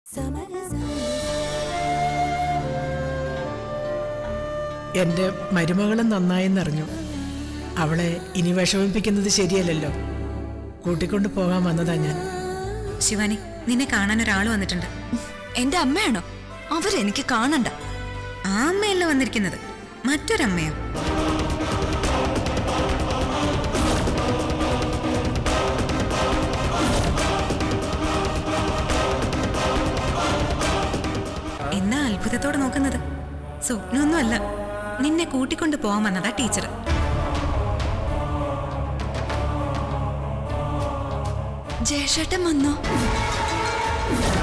എന്റെ മരുമകളും നന്നായെന്നറിഞ്ഞു അവളെ ഇനി വിഷമിപ്പിക്കുന്നത് ശരിയല്ലല്ലോ കൂട്ടിക്കൊണ്ട് പോകാൻ വന്നതാ ഞാൻ ശിവാനി നിന്നെ കാണാൻ ഒരാൾ വന്നിട്ടുണ്ട് എന്റെ അമ്മയാണോ അവരെനിക്ക് കാണണ്ട ആ അമ്മയല്ല വന്നിരിക്കുന്നത് മറ്റൊരമ്മയോ എന്നാ അത്ഭുതത്തോടെ നോക്കുന്നത് സ്വപ്നമൊന്നുമല്ല നിന്നെ കൂട്ടിക്കൊണ്ട് പോകാൻ വന്നതാ ടീച്ചർ ജയശേട്ടൻ വന്നോ